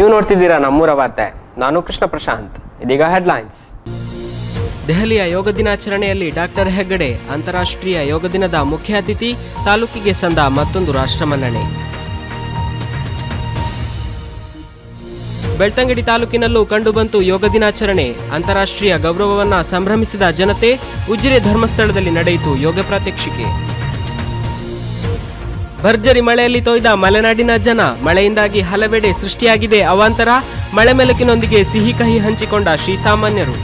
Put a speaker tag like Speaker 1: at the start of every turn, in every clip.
Speaker 1: ನೀವು ನೋಡ್ತಿದ್ದೀರಾ ನಮ್ಮೂರ ವಾರ್ತೆ ನಾನು ಕೃಷ್ಣ ಪ್ರಶಾಂತ್ ಇದೀಗ ಹೆಡ್ಲೈನ್ಸ್
Speaker 2: ದೆಹಲಿಯ ಯೋಗ ದಿನಾಚರಣೆಯಲ್ಲಿ ಡಾಕ್ಟರ್ ಹೆಗ್ಗಡೆ ಅಂತಾರಾಷ್ಟ್ರೀಯ ಯೋಗ ದಿನದ ಮುಖ್ಯ ಅತಿಥಿ ತಾಲೂಕಿಗೆ ಸಂದ ಮತ್ತೊಂದು ರಾಷ್ಟ್ರ ಮನ್ನಣೆ ಬೆಳ್ತಂಗಡಿ ತಾಲೂಕಿನಲ್ಲೂ ಕಂಡುಬಂತು ಯೋಗ ದಿನಾಚರಣೆ ಅಂತಾರಾಷ್ಟ್ರೀಯ ಗೌರವವನ್ನ ಸಂಭ್ರಮಿಸಿದ ಜನತೆ ಉಜಿರೆ ಧರ್ಮಸ್ಥಳದಲ್ಲಿ ನಡೆಯಿತು ಯೋಗ ಪ್ರಾತ್ಯಕ್ಷಿಕೆ ಭರ್ಜರಿ ಮಳೆಯಲ್ಲಿ ತೊಯ್ದ ಮಲೆನಾಡಿನ ಜನ ಮಳೆಯಿಂದಾಗಿ ಹಲವೆಡೆ ಸೃಷ್ಟಿಯಾಗಿದೆ ಅವಾಂತರ ಮಳೆ ಮೆಲುಕಿನೊಂದಿಗೆ ಸಿಹಿ ಕಹಿ ಹಂಚಿಕೊಂಡ ಶ್ರೀಸಾಮಾನ್ಯರು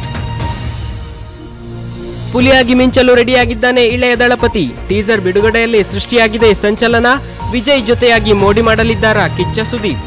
Speaker 2: ಪುಲಿಯಾಗಿ ಮಿಂಚಲು ರೆಡಿಯಾಗಿದ್ದಾನೆ ಇಳೆಯ ದಳಪತಿ ಟೀಸರ್ ಬಿಡುಗಡೆಯಲ್ಲಿ ಸೃಷ್ಟಿಯಾಗಿದೆ ಸಂಚಲನ ವಿಜಯ್ ಜೊತೆಯಾಗಿ ಮೋಡಿ ಮಾಡಲಿದ್ದಾರಾ ಕಿಚ್ಚ ಸುದೀಪ್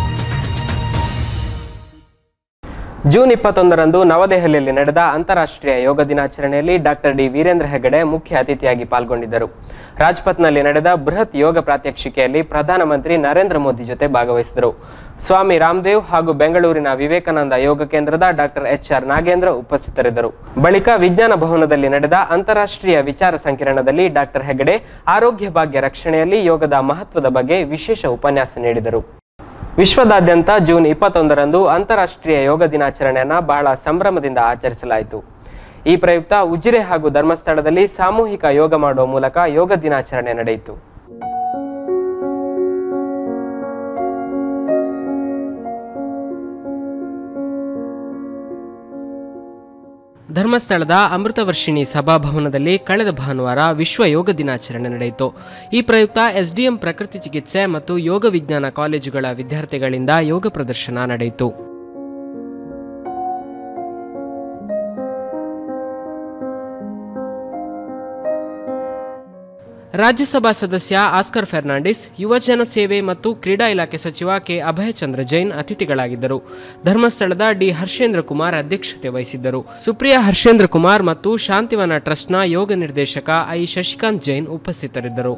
Speaker 1: ಜೂನ್ ಇಪ್ಪತ್ತೊಂದರಂದು ನವದೆಹಲಿಯಲ್ಲಿ ನಡೆದ ಅಂತಾರಾಷ್ಟ್ರೀಯ ಯೋಗ ದಿನಾಚರಣೆಯಲ್ಲಿ ಡಾಕ್ಟರ್ ಡಿ ವೀರೇಂದ್ರ ಹೆಗಡೆ ಮುಖ್ಯ ಅತಿಥಿಯಾಗಿ ಪಾಲ್ಗೊಂಡಿದ್ದರು ರಾಜ್ಪಥ್ನಲ್ಲಿ ನಡೆದ ಬೃಹತ್ ಯೋಗ ಪ್ರಾತ್ಯಕ್ಷಿಕೆಯಲ್ಲಿ ಪ್ರಧಾನಮಂತ್ರಿ ನರೇಂದ್ರ ಮೋದಿ ಜೊತೆ ಭಾಗವಹಿಸಿದರು ಸ್ವಾಮಿ ರಾಮದೇವ್ ಹಾಗೂ ಬೆಂಗಳೂರಿನ ವಿವೇಕಾನಂದ ಯೋಗ ಕೇಂದ್ರದ ಡಾಕ್ಟರ್ ಎಚ್ ಆರ್ ನಾಗೇಂದ್ರ ಉಪಸ್ಥಿತರಿದ್ದರು ಬಳಿಕ ವಿಜ್ಞಾನ ಭವನದಲ್ಲಿ ನಡೆದ ಅಂತಾರಾಷ್ಟ್ರೀಯ ವಿಚಾರ ಸಂಕಿರಣದಲ್ಲಿ ಡಾಕ್ಟರ್ ಹೆಗಡೆ ಆರೋಗ್ಯ ಭಾಗ್ಯ ರಕ್ಷಣೆಯಲ್ಲಿ ಯೋಗದ ಮಹತ್ವದ ಬಗ್ಗೆ ವಿಶೇಷ ಉಪನ್ಯಾಸ ನೀಡಿದರು ವಿಶ್ವದಾದ್ಯಂತ ಜೂನ್ ಇಪ್ಪತ್ತೊಂದರಂದು ಅಂತಾರಾಷ್ಟ್ರೀಯ ಯೋಗ ದಿನಾಚರಣೆಯನ್ನ ಬಹಳ ಸಂಭ್ರಮದಿಂದ ಆಚರಿಸಲಾಯಿತು ಈ ಪ್ರಯುಕ್ತ ಉಜಿರೆ ಹಾಗೂ ಧರ್ಮಸ್ಥಳದಲ್ಲಿ ಸಾಮೂಹಿಕ ಯೋಗ ಮಾಡುವ ಮೂಲಕ ಯೋಗ ದಿನಾಚರಣೆ ನಡೆಯಿತು
Speaker 2: ಧರ್ಮಸ್ಥಳದ ಅಮೃತವರ್ಷಿಣಿ ಸಭಾಭವನದಲ್ಲಿ ಕಳೆದ ಭಾನುವಾರ ವಿಶ್ವ ಯೋಗ ದಿನಾಚರಣೆ ನಡೆಯಿತು ಈ ಪ್ರಯುಕ್ತ ಎಸ್ಡಿಎಂ ಪ್ರಕೃತಿ ಚಿಕಿತ್ಸೆ ಮತ್ತು ಯೋಗ ವಿಜ್ಞಾನ ಕಾಲೇಜುಗಳ ವಿದ್ಯಾರ್ಥಿಗಳಿಂದ ಯೋಗ ಪ್ರದರ್ಶನ ನಡೆಯಿತು ರಾಜ್ಯಸಭಾ ಸದಸ್ಯ ಆಸ್ಕರ್ ಫೆರ್ನಾಂಡಿಸ್ ಯುವಜನ ಸೇವೆ ಮತ್ತು ಕ್ರೀಡಾ ಇಲಾಖೆ ಸಚಿವ ಕೆ ಅಭಯಚಂದ್ರ ಜೈನ್ ಅತಿಥಿಗಳಾಗಿದ್ದರು ಧರ್ಮಸ್ಥಳದ ಡಿ ಹರ್ಷೇಂದ್ರ ಕುಮಾರ್ ಅಧ್ಯಕ್ಷತೆ ವಹಿಸಿದ್ದರು ಸುಪ್ರಿಯಾ ಹರ್ಷೇಂದ್ರ ಕುಮಾರ್ ಮತ್ತು ಶಾಂತಿವನ ಟ್ರಸ್ಟ್ನ ಯೋಗ ನಿರ್ದೇಶಕ ಐ ಶಶಿಕಾಂತ್ ಜೈನ್ ಉಪಸ್ಥಿತರಿದ್ದರು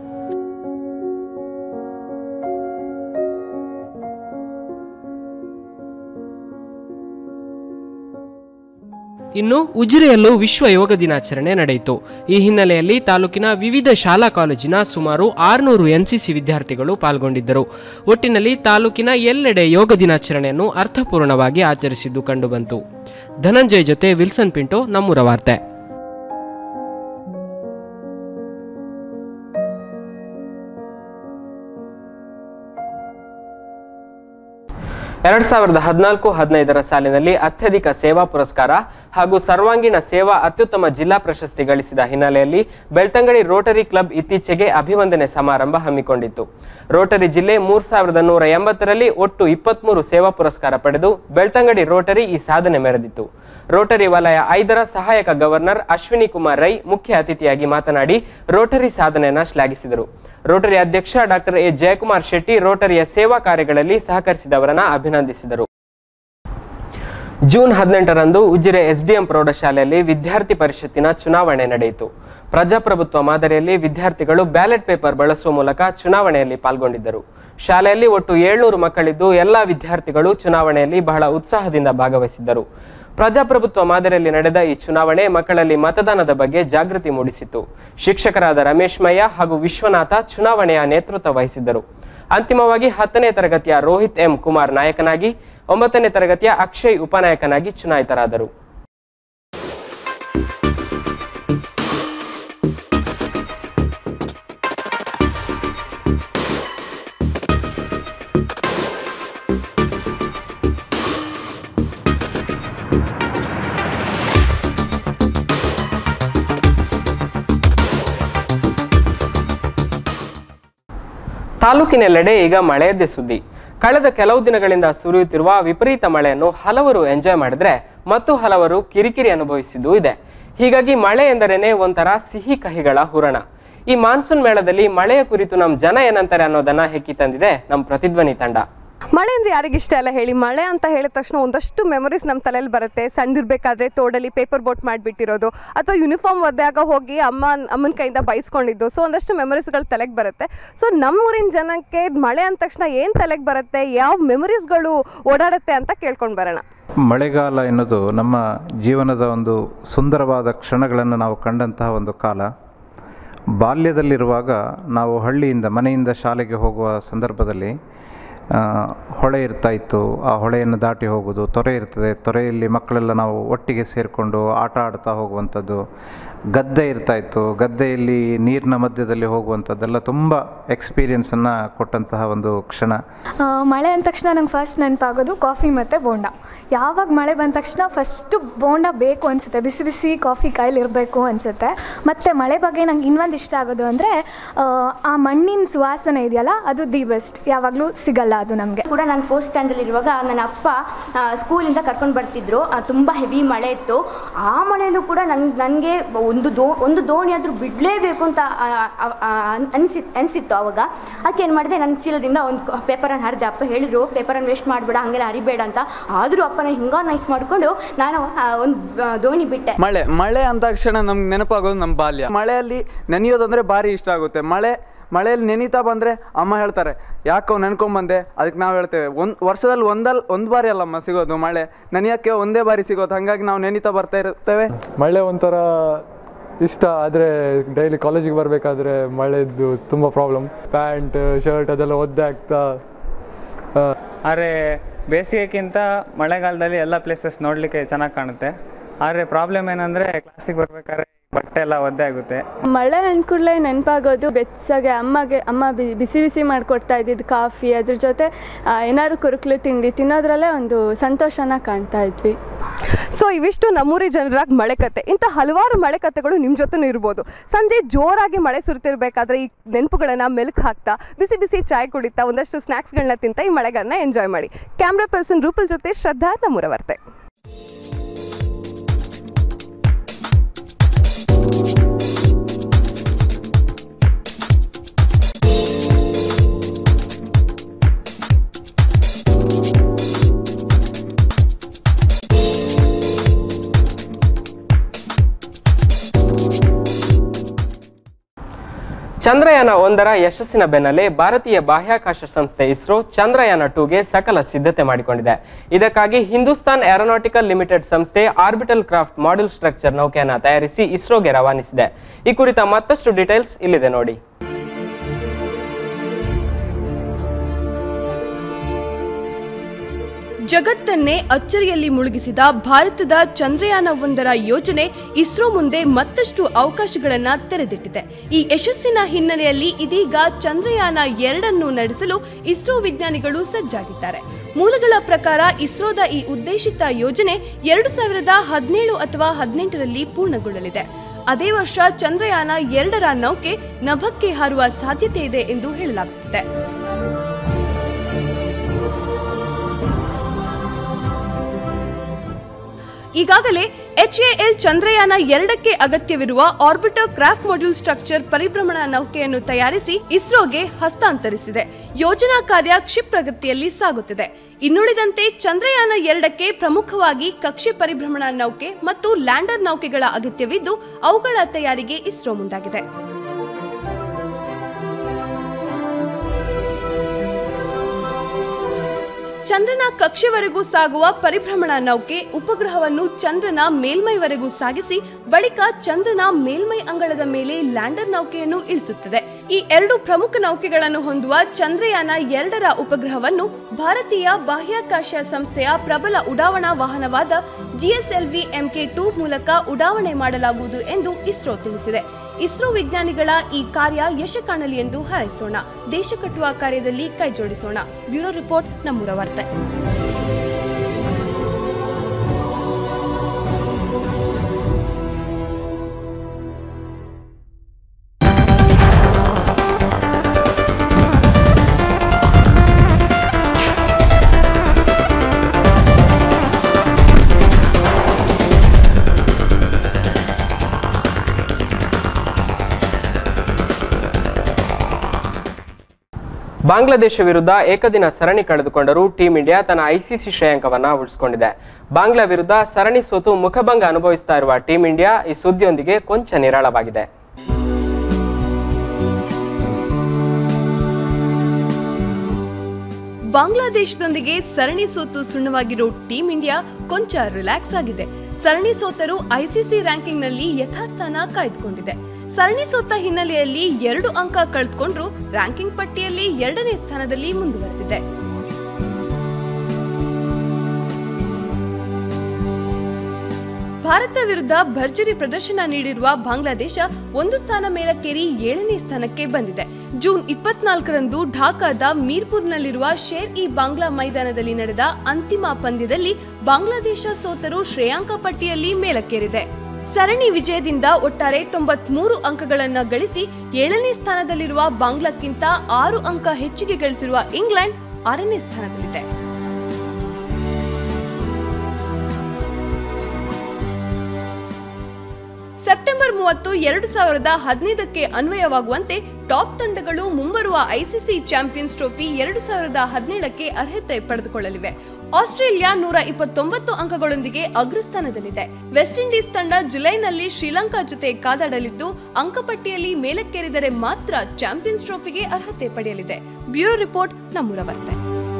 Speaker 2: ಇನ್ನು ಉಜಿರೆಯಲ್ಲೂ ವಿಶ್ವ ಯೋಗ ದಿನಾಚರಣೆ ನಡೆಯಿತು ಈ ಹಿನ್ನೆಲೆಯಲ್ಲಿ ತಾಲೂಕಿನ ವಿವಿಧ ಶಾಲಾ ಕಾಲೇಜಿನ ಸುಮಾರು ಆರುನೂರು ಎನ್ಸಿಸಿ ವಿದ್ಯಾರ್ಥಿಗಳು ಪಾಲ್ಗೊಂಡಿದ್ದರು ಒಟ್ಟಿನಲ್ಲಿ ತಾಲೂಕಿನ ಎಲ್ಲೆಡೆ ಯೋಗ ದಿನಾಚರಣೆಯನ್ನು ಅರ್ಥಪೂರ್ಣವಾಗಿ ಆಚರಿಸಿದ್ದು ಕಂಡುಬಂತು ಧನಂಜಯ್ ಜೊತೆ ವಿಲ್ಸನ್ ಪಿಂಟೋ ನಮ್ಮೂರ ವಾರ್ತೆ
Speaker 1: ಎರಡ್ ಸಾವಿರದ ಹದಿನಾಲ್ಕು ಹದಿನೈದರ ಸಾಲಿನಲ್ಲಿ ಅತ್ಯಧಿಕ ಸೇವಾ ಪುರಸ್ಕಾರ ಹಾಗೂ ಸರ್ವಾಂಗೀಣ ಸೇವಾ ಅತ್ಯುತ್ತಮ ಜಿಲ್ಲಾ ಪ್ರಶಸ್ತಿ ಗಳಿಸಿದ ಹಿನ್ನೆಲೆಯಲ್ಲಿ ಬೆಳ್ತಂಗಡಿ ರೋಟರಿ ಕ್ಲಬ್ ಇತ್ತೀಚೆಗೆ ಅಭಿವಂದನೆ ಸಮಾರಂಭ ಹಮ್ಮಿಕೊಂಡಿತ್ತು ರೋಟರಿ ಜಿಲ್ಲೆ ಮೂರ್ ಸಾವಿರದ ನೂರ ಎಂಬತ್ತರಲ್ಲಿ ಒಟ್ಟು ಇಪ್ಪತ್ಮೂರು ಸೇವಾ ಪುರಸ್ಕಾರ ಪಡೆದು ಬೆಳ್ತಂಗಡಿ ರೋಟರಿ ಈ ಸಾಧನೆ ಮೆರೆದಿತ್ತು ರೋಟರಿ ವಲಯ ಐದರ ಸಹಾಯಕ ಗವರ್ನರ್ ಅಶ್ವಿನಿ ಕುಮಾರ್ ರೈ ಮುಖ್ಯ ಅತಿಥಿಯಾಗಿ ಮಾತನಾಡಿ ರೋಟರಿ ಸಾಧನೆಯನ್ನ ಶ್ಲಾಘಿಸಿದರು ರೋಟರಿ ಅಧ್ಯಕ್ಷ ಡಾಕ್ಟರ್ ಎ ಜಯಕುಮಾರ್ ಶೆಟ್ಟಿ ರೋಟರಿಯ ಸೇವಾ ಕಾರ್ಯಗಳಲ್ಲಿ ಸಹಕರಿಸಿದವರನ್ನ ಅಭಿನಂದಿಸಿದರು ಜೂನ್ ಹದಿನೆಂಟರಂದು ಉಜಿರೆ ಎಸ್ಡಿಎಂ ಪ್ರೌಢಶಾಲೆಯಲ್ಲಿ ವಿದ್ಯಾರ್ಥಿ ಪರಿಷತ್ತಿನ ಚುನಾವಣೆ ನಡೆಯಿತು ಪ್ರಜಾಪ್ರಭುತ್ವ ಮಾದರಿಯಲ್ಲಿ ವಿದ್ಯಾರ್ಥಿಗಳು ಬ್ಯಾಲೆಟ್ ಪೇಪರ್ ಬಳಸುವ ಮೂಲಕ ಚುನಾವಣೆಯಲ್ಲಿ ಪಾಲ್ಗೊಂಡಿದ್ದರು ಶಾಲೆಯಲ್ಲಿ ಒಟ್ಟು ಏಳ್ನೂರು ಮಕ್ಕಳಿದ್ದು ಎಲ್ಲಾ ವಿದ್ಯಾರ್ಥಿಗಳು ಚುನಾವಣೆಯಲ್ಲಿ ಬಹಳ ಉತ್ಸಾಹದಿಂದ ಭಾಗವಹಿಸಿದ್ದರು ಪ್ರಜಾಪ್ರಭುತ್ವ ಮಾದರಿಯಲ್ಲಿ ನಡೆದ ಈ ಚುನಾವಣೆ ಮಕ್ಕಳಲ್ಲಿ ಮತದಾನದ ಬಗ್ಗೆ ಜಾಗೃತಿ ಮೂಡಿಸಿತು ಶಿಕ್ಷಕರಾದ ರಮೇಶ್ ಮಯ್ಯ ಹಾಗೂ ವಿಶ್ವನಾಥ ಚುನಾವಣೆಯ ನೇತೃತ್ವ ವಹಿಸಿದ್ದರು ಅಂತಿಮವಾಗಿ ಹತ್ತನೇ ತರಗತಿಯ ರೋಹಿತ್ ಎಂ ಕುಮಾರ್ ನಾಯಕನಾಗಿ ಒಂಬತ್ತನೇ ತರಗತಿಯ ಅಕ್ಷಯ್ ಉಪನಾಯಕನಾಗಿ ಚುನಾಯಿತರಾದರು ತಾಲೂಕಿನೆಲ್ಲೆಡೆ ಈಗ ಮಳೆಯದ್ದೇ ಸುದ್ದಿ ಕಳೆದ ಕೆಲವು ದಿನಗಳಿಂದ ಸುರಿಯುತ್ತಿರುವ ವಿಪರೀತ ಮಳೆಯನ್ನು ಹಲವರು ಎಂಜಾಯ್ ಮಾಡಿದ್ರೆ ಮತ್ತು ಹಲವರು ಕಿರಿಕಿರಿ ಅನುಭವಿಸಿದ್ದೂ ಇದೆ ಹೀಗಾಗಿ ಮಳೆ ಎಂದರೇನೆ ಒಂಥರ ಸಿಹಿ ಕಹಿಗಳ ಹೂರಣ ಈ ಮಾನ್ಸೂನ್ ಮೇಳದಲ್ಲಿ ಮಳೆಯ ಕುರಿತು ನಮ್ಮ ಜನ ಏನಂತಾರೆ ಅನ್ನೋದನ್ನ ಹೆಕ್ಕಿ ತಂದಿದೆ ನಮ್ಮ ಪ್ರತಿಧ್ವನಿ ತಂಡ
Speaker 3: ಮಳೆ ಅಂದ್ರೆ ಯಾರಿಗೆ ಇಷ್ಟ ಅಲ್ಲ ಹೇಳಿ ಮಳೆ ಅಂತ ಹೇಳಿದ ತಕ್ಷಣ ಒಂದಷ್ಟು ಮೆಮೊರೀಸ್ ನಮ್ಮ ತಲೆಯಲ್ಲಿ ಬರುತ್ತೆ ಸಣ್ಣದಿರ್ಬೇಕಾದ್ರೆ ತೋಡಲ್ಲಿ ಪೇಪರ್ ಬೋಟ್ ಮಾಡಿಬಿಟ್ಟಿರೋದು ಅಥವಾ ಯೂನಿಫಾರ್ಮ್ ಒದ್ದಾಗ ಹೋಗಿ ಅಮ್ಮ ಅಮ್ಮನ ಕೈಯಿಂದ ಬೈಸ್ಕೊಂಡಿದ್ದು ಸೊ ಒಂದಷ್ಟು ಮೆಮೊರೀಸ್ಗಳು ತಲೆಗೆ ಬರುತ್ತೆ ಸೊ ನಮ್ಮೂರಿನ ಜನಕ್ಕೆ ಮಳೆ ಅಂದ ತಕ್ಷಣ ಏನು ತಲೆಗೆ ಬರುತ್ತೆ ಯಾವ ಮೆಮೊರೀಸ್ಗಳು ಓಡಾಡುತ್ತೆ ಅಂತ ಕೇಳ್ಕೊಂಡು ಬರೋಣ
Speaker 4: ಮಳೆಗಾಲ ಎನ್ನುವುದು ನಮ್ಮ ಜೀವನದ ಒಂದು ಸುಂದರವಾದ ಕ್ಷಣಗಳನ್ನು ನಾವು ಕಂಡಂತಹ ಒಂದು ಕಾಲ ಬಾಲ್ಯದಲ್ಲಿರುವಾಗ ನಾವು ಹಳ್ಳಿಯಿಂದ ಮನೆಯಿಂದ ಶಾಲೆಗೆ ಹೋಗುವ ಸಂದರ್ಭದಲ್ಲಿ ಆ, ಹೊಳೆ ಇರ್ತಾ ಇತ್ತು ಆ ಹೊಳೆಯನ್ನು ದಾಟಿ ಹೋಗೋದು ತೊರೆ ಇರ್ತದೆ ತೊರೆಯಲ್ಲಿ ಮಕ್ಕಳೆಲ್ಲ ನಾವು ಒಟ್ಟಿಗೆ ಸೇರಿಕೊಂಡು ಆಟ ಆಡ್ತಾ ಹೋಗುವಂಥದ್ದು ಗದ್ದೆ ಇರ್ತಾ ಇತ್ತು ಗದ್ದೆಯಲ್ಲಿ ನೀರಿನ ಮಧ್ಯದಲ್ಲಿ ಹೋಗುವಂಥದ್ದೆಲ್ಲ ತುಂಬ ಎಕ್ಸ್ಪೀರಿಯನ್ಸನ್ನು ಕೊಟ್ಟಂತಹ ಒಂದು ಕ್ಷಣ
Speaker 5: ಆ, ಮಳೆ ಅಂದ ತಕ್ಷಣ ನಂಗೆ ಫಸ್ಟ್ ನೆನಪಾಗೋದು ಕಾಫಿ ಮತ್ತು ಬೋಂಡ ಯಾವಾಗ ಮಳೆ ಬಂದ ತಕ್ಷಣ ಫಸ್ಟು ಬೋಂಡ ಬೇಕು ಅನಿಸುತ್ತೆ ಬಿಸಿ ಬಿಸಿ ಕಾಫಿ ಕೈಲಿ ಇರಬೇಕು ಅನಿಸುತ್ತೆ ಮತ್ತು ಮಳೆ ಬಗ್ಗೆ ನಂಗೆ ಇನ್ನೊಂದು ಇಷ್ಟ ಆಗೋದು ಅಂದರೆ ಆ ಮಣ್ಣಿನ ಸುವಾಸನೆ ಇದೆಯಲ್ಲ ಅದು ದಿ ಬೆಸ್ಟ್ ಯಾವಾಗಲೂ ಸಿಗಲ್ಲ ಅದು ನಮಗೆ
Speaker 6: ಕೂಡ ನಾನು ಫೋರ್ತ್ ಸ್ಟ್ಯಾಂಡರ್ಡ್ ಇರುವಾಗ ನನ್ನ ಅಪ್ಪ ಆ, ಸ್ಕೂಲಿಂದ ಕರ್ಕೊಂಡು ಬರ್ತಿದ್ರು ಆ, ತುಂಬ ಹೆವಿ ಮಳೆ ಇತ್ತು ಆ ಮಳೆಯಲ್ಲೂ ಕೂಡ ನನ್ ನನಗೆ ಒಂದು ದೋ ಒಂದು ದೋಣಿ ಆದರೂ ಬಿಡಲೇಬೇಕು ಅಂತ ಆ, ಆ, ಆ, ಅನ್- ಅನ್ಸಿ ಅನಿಸಿತ್ತು ಅವಾಗ ಅದಕ್ಕೆ ಏನು ಮಾಡಿದೆ ನನ್ನ ಚೀಲದಿಂದ ಒಂದು ಪೇಪರನ್ನು ಹರಿದೆ ಅಪ್ಪ ಹೇಳಿದರು ಪೇಪರನ್ನು ವೇಸ್ಟ್ ಮಾಡಬೇಡ ಹಂಗೆಲ್ಲ ಹರಿಬೇಡ ಅಂತ ಆದರೂ ಅಪ್ಪನ ಹಿಂಗ ನೈಸ್ ಮಾಡಿಕೊಂಡು ನಾನು ಒಂದು ದೋಣಿ ಬಿಟ್ಟೆ
Speaker 7: ಮಳೆ ಮಳೆ ಅಂದ ತಕ್ಷಣ ನಮ್ಗೆ ನೆನಪಾಗೋದು ನಮ್ಮ ಬಾಲ್ಯ ಮಳೆಯಲ್ಲಿ ನೆನೆಯೋದಂದ್ರೆ ಭಾರಿ ಇಷ್ಟ ಆಗುತ್ತೆ ಮಳೆ ಮಳೆಯಲ್ಲಿ ನೆನೀತಾ ಬಂದರೆ ಅಮ್ಮ ಹೇಳ್ತಾರೆ ಯಾಕೋ ನೆನ್ಕೊಂಬಂದೆ ಅದಕ್ಕೆ ನಾವು ಹೇಳ್ತೇವೆ ಒಂದು ವರ್ಷದಲ್ಲಿ ಒಂದಲ್ ಒಂದು ಬಾರಿ ಅಲ್ಲಮ್ಮ ಸಿಗೋದು ಮಳೆ ನೆನೆಯೋಕ್ಕೆ ಒಂದೇ ಬಾರಿ ಸಿಗೋದು ಹಾಗಾಗಿ ನಾವು ನೆನೀತಾ ಬರ್ತಾ ಇರ್ತೇವೆ
Speaker 8: ಮಳೆ ಒಂಥರ ಇಷ್ಟ ಆದರೆ ಡೈಲಿ ಕಾಲೇಜಿಗೆ ಬರಬೇಕಾದ್ರೆ ಮಳೆದು ತುಂಬ ಪ್ರಾಬ್ಲಮ್ ಪ್ಯಾಂಟ್ ಶರ್ಟ್ ಅದೆಲ್ಲ ಒದ್ದೆ ಆಗ್ತಾ
Speaker 9: ಆದರೆ ಬೇಸಿಗೆಗಿಂತ ಮಳೆಗಾಲದಲ್ಲಿ ಎಲ್ಲ ಪ್ಲೇಸಸ್ ನೋಡಲಿಕ್ಕೆ ಚೆನ್ನಾಗಿ ಕಾಣುತ್ತೆ ಆದರೆ ಪ್ರಾಬ್ಲಮ್ ಏನಂದರೆ ಕ್ಲಾಸಿಗೆ ಬರ್ಬೇಕಾದ್ರೆ ಬಟ್ಟೆ ಎಲ್ಲ ಒದ್ದೆ ಆಗುತ್ತೆ
Speaker 10: ಮಳೆ ಅಂದ್ಕೂಡಲೇ ನೆನಪಾಗೋದು ಬೆಚ್ಚಗೆ ಅಮ್ಮಗೆ ಅಮ್ಮ ಬಿ- ಬಿಸಿ ಬಿಸಿ ಮಾಡಿಕೊಡ್ತಾ ಇದ್ದಿದ್ದು ಕಾಫಿ ಅದ್ರ ಜೊತೆ ಆ, ಏನಾದ್ರು ಕುರುಕ್ಲು ತಿಂಡಿ ತಿನ್ನೋದ್ರಲ್ಲೇ ಒಂದು ಸಂತೋಷನ ಕಾಣ್ತಾ ಇದ್ವಿ
Speaker 3: ಸೊ ಇವಿಷ್ಟು ನಮ್ಮೂರಿ ಜನರಾಗಿ ಮಳೆ ಕತೆ ಇಂಥ ಹಲವಾರು ಮಳೆ ಕತೆಗಳು ನಿಮ್ಮ ಜೊತೆನೂ ಇರ್ಬೋದು ಸಂಜೆ ಜೋರಾಗಿ ಮಳೆ ಸುರಿತಿರ್ಬೇಕಾದ್ರೆ ಈ ನೆನಪುಗಳನ್ನ ಮೆಲುಕು ಹಾಕ್ತಾ ಬಿಸಿ ಬಿಸಿ ಚಾಯ್ ಕುಡಿತಾ ಒಂದಷ್ಟು ಸ್ನ್ಯಾಕ್ಸ್ಗಳನ್ನ ತಿಂತ ಈ ಮಳೆಗಾಲನ ಎಂಜಾಯ್ ಮಾಡಿ ಕ್ಯಾಮ್ರಾ ಪರ್ಸನ್ ರೂಪಲ್ ಜೊತೆ ಶ್ರದ್ಧಾ ನಮ್ಮೂರವರ್ತೆ
Speaker 1: ಚಂದ್ರಯಾನ ಒಂದರ ಯಶಸ್ಸಿನ ಬೆನ್ನಲ್ಲೇ ಭಾರತೀಯ ಬಾಹ್ಯಾಕಾಶ ಸಂಸ್ಥೆ ಇಸ್ರೋ ಚಂದ್ರಯಾನ ಟೂಗೆ ಸಕಲ ಸಿದ್ಧತೆ ಮಾಡಿಕೊಂಡಿದೆ ಇದಕ್ಕಾಗಿ ಹಿಂದೂಸ್ತಾನ್ ಏರೋನಾಟಿಕಲ್ ಲಿಮಿಟೆಡ್ ಸಂಸ್ಥೆ ಆರ್ಬಿಟಲ್ ಕ್ರಾಫ್ಟ್ ಮಾಡ್ಯೂಲ್ ಸ್ಟ್ರಕ್ಚರ್ ನೌಕೆಯನ್ನು ತಯಾರಿಸಿ ಇಸ್ರೋಗೆ ರವಾನಿಸಿದೆ ಈ ಕುರಿತ ಮತ್ತಷ್ಟು ಡೀಟೇಲ್ಸ್ ಇಲ್ಲಿದೆ ನೋಡಿ
Speaker 11: ಜಗತ್ತನ್ನೇ ಅಚ್ಚರಿಯಲ್ಲಿ ಮುಳುಗಿಸಿದ ಭಾರತದ ಚಂದ್ರಯಾನ ಒಂದರ ಯೋಜನೆ ಇಸ್ರೋ ಮುಂದೆ ಮತ್ತಷ್ಟು ಅವಕಾಶಗಳನ್ನ ತೆರೆದಿಟ್ಟಿದೆ ಈ ಯಶಸ್ಸಿನ ಹಿನ್ನೆಲೆಯಲ್ಲಿ ಇದೀಗ ಚಂದ್ರಯಾನ ಎರಡನ್ನು ನಡೆಸಲು ಇಸ್ರೋ ವಿಜ್ಞಾನಿಗಳು ಸಜ್ಜಾಗಿದ್ದಾರೆ ಮೂಲಗಳ ಪ್ರಕಾರ ಇಸ್ರೋದ ಈ ಉದ್ದೇಶಿತ ಯೋಜನೆ ಎರಡು ಸಾವಿರದ ಹದಿನೇಳು ಅಥವಾ ಹದಿನೆಂಟರಲ್ಲಿ ಪೂರ್ಣಗೊಳ್ಳಲಿದೆ ಅದೇ ವರ್ಷ ಚಂದ್ರಯಾನ ಎರಡರ ನೌಕೆ ನಭಕ್ಕೆ ಹಾರುವ ಸಾಧ್ಯತೆ ಇದೆ ಎಂದು ಹೇಳಲಾಗುತ್ತಿದೆ ಈಗಾಗಲೇ ಎಚ್ಎಎಲ್ ಚಂದ್ರಯಾನ ಎರಡಕ್ಕೆ ಅಗತ್ಯವಿರುವ ಆರ್ಬಿಟರ್ ಕ್ರಾಫ್ಟ್ ಮಾಡ್ಯೂಲ್ ಸ್ಟ್ರಕ್ಚರ್ ಪರಿಭ್ರಮಣ ನೌಕೆಯನ್ನು ತಯಾರಿಸಿ ಇಸ್ರೋಗೆ ಹಸ್ತಾಂತರಿಸಿದೆ ಯೋಜನಾ ಕಾರ್ಯ ಕ್ಷಿಪ್ರಗತಿಯಲ್ಲಿ ಸಾಗುತ್ತಿದೆ ಇನ್ನುಳಿದಂತೆ ಚಂದ್ರಯಾನ ಎರಡಕ್ಕೆ ಪ್ರಮುಖವಾಗಿ ಕಕ್ಷೆ ಪರಿಭ್ರಮಣ ನೌಕೆ ಮತ್ತು ಲ್ಯಾಂಡರ್ ನೌಕೆಗಳ ಅಗತ್ಯವಿದ್ದು ಅವುಗಳ ತಯಾರಿಗೆ ಇಸ್ರೋ ಮುಂದಾಗಿದೆ ಚಂದ್ರನ ಕಕ್ಷೆವರೆಗೂ ಸಾಗುವ ಪರಿಭ್ರಮಣ ನೌಕೆ ಉಪಗ್ರಹವನ್ನು ಚಂದ್ರನ ಮೇಲ್ಮೈವರೆಗೂ ಸಾಗಿಸಿ ಬಳಿಕ ಚಂದ್ರನ ಮೇಲ್ಮೈ ಅಂಗಳದ ಮೇಲೆ ಲ್ಯಾಂಡರ್ ನೌಕೆಯನ್ನು ಇಳಿಸುತ್ತದೆ ಈ ಎರಡು ಪ್ರಮುಖ ನೌಕೆಗಳನ್ನು ಹೊಂದುವ ಚಂದ್ರಯಾನ ಎರಡರ ಉಪಗ್ರಹವನ್ನು ಭಾರತೀಯ ಬಾಹ್ಯಾಕಾಶ ಸಂಸ್ಥೆಯ ಪ್ರಬಲ ಉಡಾವಣಾ ವಾಹನವಾದ ಜಿಎಸ್ಎಲ್ವಿ ಎಂಕೆ ಟೂ ಮೂಲಕ ಉಡಾವಣೆ ಮಾಡಲಾಗುವುದು ಎಂದು ಇಸ್ರೋ ತಿಳಿಸಿದೆ ಇಸ್ರೋ ವಿಜ್ಞಾನಿಗಳ ಈ ಕಾರ್ಯ ಯಶ ಕಾಣಲಿ ಎಂದು ಹಾರೈಸೋಣ ದೇಶ ಕಟ್ಟುವ ಕಾರ್ಯದಲ್ಲಿ ಕೈ ಜೋಡಿಸೋಣ ಬ್ಯೂರೋ ರಿಪೋರ್ಟ್ ನಮ್ಮೂರ ವಾರ್ತೆ
Speaker 1: ಬಾಂಗ್ಲಾದೇಶ ವಿರುದ್ಧ ಏಕದಿನ ಸರಣಿ ಕಳೆದುಕೊಂಡರೂ ಟೀಂ ಇಂಡಿಯಾ ತನ್ನ ಐಸಿಸಿ ಶ್ರೇಯಾಂಕವನ್ನ ಉಳಿಸಿಕೊಂಡಿದೆ ಬಾಂಗ್ಲಾ ವಿರುದ್ಧ ಸರಣಿ ಸೋತು ಮುಖಭಂಗ ಅನುಭವಿಸ್ತಾ ಇರುವ ಟೀಂ ಇಂಡಿಯಾ ಈ ಸುದ್ದಿಯೊಂದಿಗೆ ಕೊಂಚ ನಿರಾಳವಾಗಿದೆ
Speaker 11: ಬಾಂಗ್ಲಾದೇಶದೊಂದಿಗೆ ಸರಣಿ ಸೋತು ಸುಣ್ಣವಾಗಿರೋ ಟೀಂ ಇಂಡಿಯಾ ಕೊಂಚ ರಿಲ್ಯಾಕ್ಸ್ ಆಗಿದೆ ಸರಣಿ ಸೋತರು ಐಸಿಸಿ ರ್ಯಾಂಕಿಂಗ್ನಲ್ಲಿ ಯಥಾಸ್ಥಾನ ಕಾಯ್ದುಕೊಂಡಿದೆ ಸರಣಿ ಸೋತ ಹಿನ್ನೆಲೆಯಲ್ಲಿ ಎರಡು ಅಂಕ ಕಳೆದುಕೊಂಡ್ರು ರ್ಯಾಂಕಿಂಗ್ ಪಟ್ಟಿಯಲ್ಲಿ ಎರಡನೇ ಸ್ಥಾನದಲ್ಲಿ ಮುಂದುವರೆದಿದೆ ಭಾರತ ವಿರುದ್ಧ ಭರ್ಜರಿ ಪ್ರದರ್ಶನ ನೀಡಿರುವ ಬಾಂಗ್ಲಾದೇಶ ಒಂದು ಸ್ಥಾನ ಮೇಲಕ್ಕೇರಿ ಏಳನೇ ಸ್ಥಾನಕ್ಕೆ ಬಂದಿದೆ ಜೂನ್ ಇಪ್ಪತ್ನಾಲ್ಕರಂದು ಢಾಕಾದ ಮೀರ್ಪುರ್ನಲ್ಲಿರುವ ಶೇರ್ ಇ ಬಾಂಗ್ಲಾ ಮೈದಾನದಲ್ಲಿ ನಡೆದ ಅಂತಿಮ ಪಂದ್ಯದಲ್ಲಿ ಬಾಂಗ್ಲಾದೇಶ ಸೋತರು ಶ್ರೇಯಾಂಕ ಪಟ್ಟಿಯಲ್ಲಿ ಮೇಲಕ್ಕೇರಿದೆ ಸರಣಿ ವಿಜಯದಿಂದ ಒಟ್ಟಾರೆ ತೊಂಬತ್ಮೂರು ಅಂಕಗಳನ್ನ ಗಳಿಸಿ ಏಳನೇ ಸ್ಥಾನದಲ್ಲಿರುವ ಬಾಂಗ್ಲಾಕ್ಕಿಂತ ಆರು ಅಂಕ ಹೆಚ್ಚಿಗೆ ಗಳಿಸಿರುವ ಇಂಗ್ಲೆಂಡ್ ಆರನೇ ಸ್ಥಾನದಲ್ಲಿದೆ ಸೆಪ್ಟೆಂಬರ್ ಮೂವತ್ತು ಎರಡು ಸಾವಿರದ ಹದಿನೈದಕ್ಕೆ ಅನ್ವಯವಾಗುವಂತೆ ಟಾಪ್ ತಂಡಗಳು ಮುಂಬರುವ ಐಸಿಸಿ ಚಾಂಪಿಯನ್ಸ್ ಟ್ರೋಫಿ ಎರಡು ಸಾವಿರದ ಹದಿನೇಳಕ್ಕೆ ಅರ್ಹತೆ ಪಡೆದುಕೊಳ್ಳಲಿವೆ ಆಸ್ಟ್ರೇಲಿಯಾ ನೂರ ಇಪ್ಪತ್ತೊಂಬತ್ತು ಅಂಕಗಳೊಂದಿಗೆ ಅಗ್ರಸ್ಥಾನದಲ್ಲಿದೆ ವೆಸ್ಟ್ ಇಂಡೀಸ್ ತಂಡ ಜುಲೈನಲ್ಲಿ ಶ್ರೀಲಂಕಾ ಜೊತೆ ಕಾದಾಡಲಿದ್ದು ಅಂಕಪಟ್ಟಿಯಲ್ಲಿ ಮೇಲಕ್ಕೇರಿದರೆ ಮಾತ್ರ ಚಾಂಪಿಯನ್ಸ್ ಟ್ರೋಫಿಗೆ ಅರ್ಹತೆ ಪಡೆಯಲಿದೆ ಬ್ಯೂರೋ ರಿಪೋರ್ಟ್ ನಮ್ಮೂರ ವಾರ್ತೆ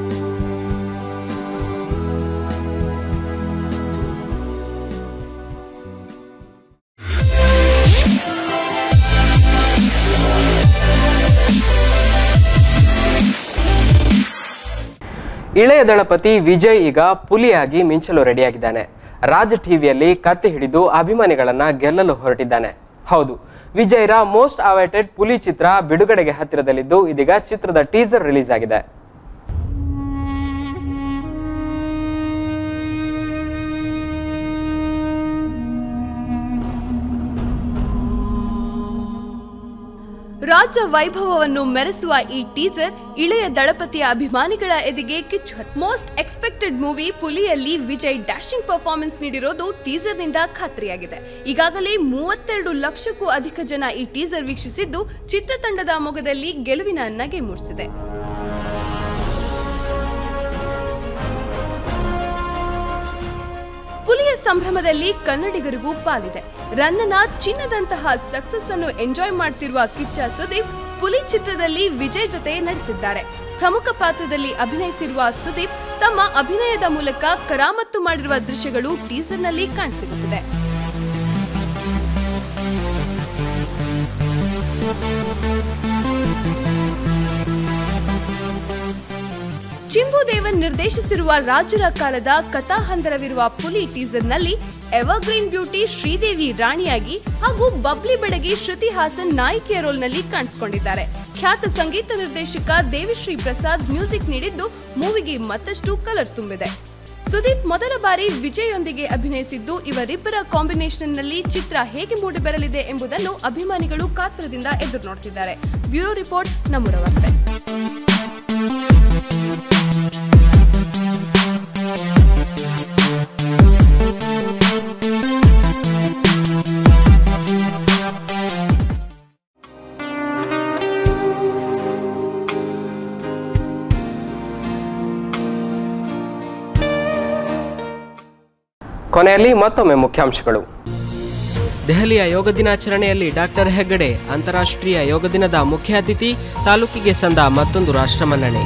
Speaker 1: ಇಳೆಯ ದಳಪತಿ ವಿಜಯ್ ಈಗ ಪುಲಿಯಾಗಿ ಮಿಂಚಲು ರೆಡಿಯಾಗಿದ್ದಾನೆ ರಾಜ್ ಟಿವಿಯಲ್ಲಿ ಕತ್ತಿ ಹಿಡಿದು ಅಭಿಮಾನಿಗಳನ್ನ ಗೆಲ್ಲಲು ಹೊರಟಿದ್ದಾನೆ ಹೌದು ವಿಜಯ್ರ ಮೋಸ್ಟ್ ಅವೈಟೆಡ್ ಪುಲಿ ಚಿತ್ರ ಬಿಡುಗಡೆಗೆ ಹತ್ತಿರದಲ್ಲಿದ್ದು ಇದೀಗ ಚಿತ್ರದ ಟೀಸರ್ ರಿಲೀಸ್ ಆಗಿದೆ
Speaker 11: ರಾಜ್ಯ ವೈಭವವನ್ನು ಮೆರೆಸುವ ಈ ಟೀಸರ್ ಇಳೆಯ ದಳಪತಿಯ ಅಭಿಮಾನಿಗಳ ಎದೆಗೆ ಕಿಚ್ಚು ಮೋಸ್ಟ್ ಎಕ್ಸ್ಪೆಕ್ಟೆಡ್ ಮೂವಿ ಪುಲಿಯಲ್ಲಿ ವಿಜಯ್ ಡ್ಯಾಶಿಂಗ್ ಪರ್ಫಾರ್ಮೆನ್ಸ್ ನೀಡಿರೋದು ಟೀಸರ್ನಿಂದ ಖಾತ್ರಿಯಾಗಿದೆ ಈಗಾಗಲೇ ಮೂವತ್ತೆರಡು ಲಕ್ಷಕ್ಕೂ ಅಧಿಕ ಜನ ಈ ಟೀಸರ್ ವೀಕ್ಷಿಸಿದ್ದು ಚಿತ್ರತಂಡದ ಮೊಗದಲ್ಲಿ ಗೆಲುವಿನ ನಗೆ ಮೂಡಿಸಿದೆ ಪುಲಿಯ ಸಂಭ್ರಮದಲ್ಲಿ ಕನ್ನಡಿಗರಿಗೂ ಪಾಲಿದೆ ರನ್ನನ ಚಿನ್ನದಂತಹ ಸಕ್ಸಸ್ ಅನ್ನು ಎಂಜಾಯ್ ಮಾಡ್ತಿರುವ ಕಿಚ್ಚ ಸುದೀಪ್ ಪುಲಿ ಚಿತ್ರದಲ್ಲಿ ವಿಜಯ್ ಜೊತೆ ನಟಿಸಿದ್ದಾರೆ ಪ್ರಮುಖ ಪಾತ್ರದಲ್ಲಿ ಅಭಿನಯಿಸಿರುವ ಸುದೀಪ್ ತಮ್ಮ ಅಭಿನಯದ ಮೂಲಕ ಕರಾಮತ್ತು ಮಾಡಿರುವ ದೃಶ್ಯಗಳು ಟೀಸರ್ನಲ್ಲಿ ಕಾಣಿಸಿಕೊಳ್ಳುತ್ತಿದೆ ಚಿಂಬುದೇವನ್ ನಿರ್ದೇಶಿಸಿರುವ ರಾಜರ ಕಾಲದ ಕಥಾಹಂದರವಿರುವ ಪುಲಿ ಟೀಸರ್ನಲ್ಲಿ ಎವರ್ಗ್ರೀನ್ ಬ್ಯೂಟಿ ಶ್ರೀದೇವಿ ರಾಣಿಯಾಗಿ ಹಾಗೂ ಬಬ್ಲಿ ಬೆಡಗಿ ಶ್ರುತಿ ಹಾಸನ್ ನಾಯಕಿಯ ರೋಲ್ನಲ್ಲಿ ಕಾಣಿಸಿಕೊಂಡಿದ್ದಾರೆ ಖ್ಯಾತ ಸಂಗೀತ ನಿರ್ದೇಶಕ ದೇವಿಶ್ರೀ ಪ್ರಸಾದ್ ಮ್ಯೂಸಿಕ್ ನೀಡಿದ್ದು ಮೂವಿಗೆ ಮತ್ತಷ್ಟು ಕಲರ್ ತುಂಬಿದೆ ಸುದೀಪ್ ಮೊದಲ ಬಾರಿ ವಿಜಯೊಂದಿಗೆ ಅಭಿನಯಿಸಿದ್ದು ಇವರಿಬ್ಬರ ಕಾಂಬಿನೇಷನ್ನಲ್ಲಿ ಚಿತ್ರ ಹೇಗೆ ಮೂಡಿಬರಲಿದೆ ಎಂಬುದನ್ನು ಅಭಿಮಾನಿಗಳು ಕಾತ್ರದಿಂದ ಎದುರು ನೋಡ್ತಿದ್ದಾರೆ ಬ್ಯೂರೋ ರಿಪೋರ್ಟ್ ನಮ್ಮೂರ ವಾರ್ತೆ
Speaker 1: ಕೊನೆಯಲ್ಲಿ ಮತ್ತೊಮ್ಮೆ ಮುಖ್ಯಾಂಶಗಳು
Speaker 2: ದೆಹಲಿಯ ಯೋಗ ದಿನಾಚರಣೆಯಲ್ಲಿ ಡಾಕ್ಟರ್ ಹೆಗ್ಗಡೆ ಅಂತಾರಾಷ್ಟ್ರೀಯ ಯೋಗ ದಿನದ ಮುಖ್ಯ ಅತಿಥಿ ತಾಲೂಕಿಗೆ ಸಂದ ಮತ್ತೊಂದು ರಾಷ್ಟ್ರಮನ್ನಣೆ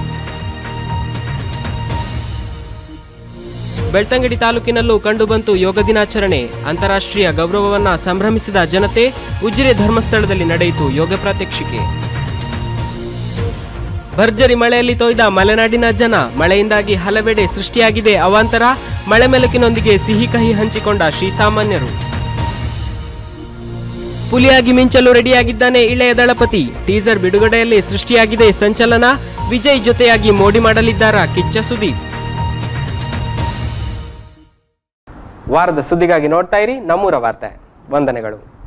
Speaker 2: ಬೆಳ್ತಂಗಡಿ ತಾಲೂಕಿನಲ್ಲೂ ಕಂಡುಬಂತು ಯೋಗ ದಿನಾಚರಣೆ ಅಂತಾರಾಷ್ಟ್ರೀಯ ಗೌರವವನ್ನ ಸಂಭ್ರಮಿಸಿದ ಜನತೆ ಉಜಿರೆ ಧರ್ಮಸ್ಥಳದಲ್ಲಿ ನಡೆಯಿತು ಯೋಗ ಪ್ರಾತ್ಯಕ್ಷಿಕೆ ಭರ್ಜರಿ ಮಳೆಯಲ್ಲಿ ತೊಯ್ದ ಮಲೆನಾಡಿನ ಜನ ಮಳೆಯಿಂದಾಗಿ ಹಲವೆಡೆ ಸೃಷ್ಟಿಯಾಗಿದೆ ಅವಾಂತರ ಮಳೆ ಮೆಲುಕಿನೊಂದಿಗೆ ಸಿಹಿ ಕಹಿ ಹಂಚಿಕೊಂಡ ಶ್ರೀಸಾಮಾನ್ಯರು ಪುಲಿಯಾಗಿ ಮಿಂಚಲು ರೆಡಿಯಾಗಿದ್ದಾನೆ ಇಳೆಯ ದಳಪತಿ ಟೀಸರ್ ಬಿಡುಗಡೆಯಲ್ಲಿ ಸೃಷ್ಟಿಯಾಗಿದೆ ಸಂಚಲನ ವಿಜಯ್ ಜೊತೆಯಾಗಿ ಮೋಡಿ ಮಾಡಲಿದ್ದಾರಾ ಕಿಚ್ಚ ಸುದೀಪ್
Speaker 1: ವಾರದ ಸುದ್ದಿಗಾಗಿ ನೋಡ್ತಾ ಇರಿ ನಮ್ಮೂರ ವಾರ್ತೆ ವಂದನೆಗಳು